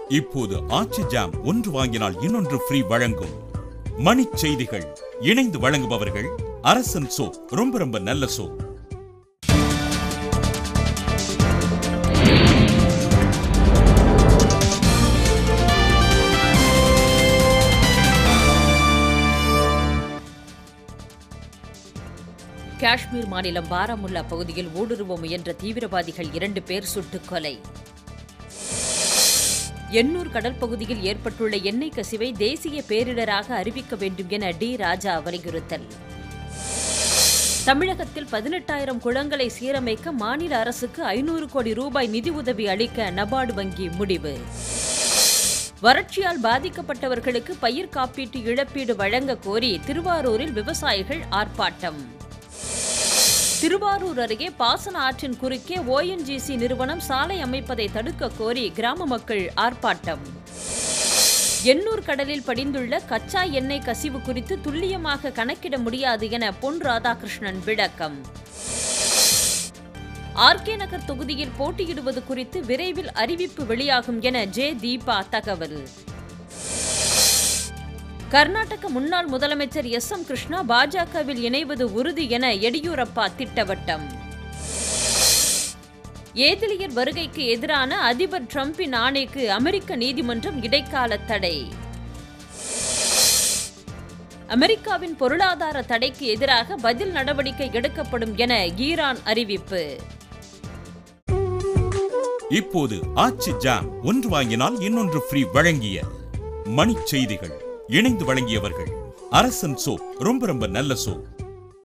இப்போது ஆச்சி ஜாம் ஒன்று வாங்கினால் இன்னொன்று ஃப்ரீ வழங்கும் மணிச் செய்திகள் இணைந்து வழங்குபவர்கள் அரசன் சோ ரொம்ப ரொம்ப நல்ல சோ காஷ்மீர் மாநிலம் பாராமுல்லா பகுதியில் ஊடுருவ முயன்ற தீவிரவாதிகள் இரண்டு பேர் சுட்டுக் கொலை எண்ணூர் கடல் பகுதியில் ஏற்பட்டுள்ள எண்ணெய் கசிவை தேசிய பேரிடராக அறிவிக்க வேண்டும் என டி ராஜா வலியுறுத்தல் தமிழகத்தில் பதினெட்டாயிரம் குளங்களை சீரமைக்க மாநில அரசுக்கு ஐநூறு கோடி ரூபாய் நிதி உதவி அளிக்க நபார்டு வங்கி முடிவு வறட்சியால் பாதிக்கப்பட்டவர்களுக்கு பயிர் காப்பீட்டு இழப்பீடு வழங்க கோரி திருவாரூரில் விவசாயிகள் ஆர்ப்பாட்டம் திருவாரூர் அருகே பாசன ஆற்றின் குறுக்கே ஓஎன்ஜிசி நிறுவனம் சாலை அமைப்பதை தடுக்க கோரி கிராம மக்கள் ஆர்ப்பாட்டம் எண்ணூர் கடலில் படிந்துள்ள கச்சா எண்ணெய் கசிவு குறித்து துல்லியமாக கணக்கிட முடியாது என பொன் ராதாகிருஷ்ணன் விளக்கம் ஆர்கே நகர் தொகுதியில் போட்டியிடுவது குறித்து விரைவில் அறிவிப்பு வெளியாகும் என ஜே தீபா தகவல் கர்நாடக முன்னாள் முதலமைச்சர் எஸ் எம் கிருஷ்ணா பாஜகவில் இணைவது உறுதி என எடியூரப்பா திட்டவட்டம் ஏதிலியர் வருகைக்கு எதிரான அதிபர் டிரம்பின் ஆணைக்கு அமெரிக்க நீதிமன்றம் இடைக்கால தடை அமெரிக்காவின் பொருளாதார தடைக்கு எதிராக பதில் நடவடிக்கை எடுக்கப்படும் என ஈரான் அறிவிப்பு இப்போது ஆச்சி ஜாம் ஒன்று வாங்கினால் இன்னொன்று ஃப்ரீ வழங்கிய மணிச் செய்திகள் இணைந்து வழங்கியவர்கள் அரசன் சோ ரொம்ப ரொம்ப நல்ல சோ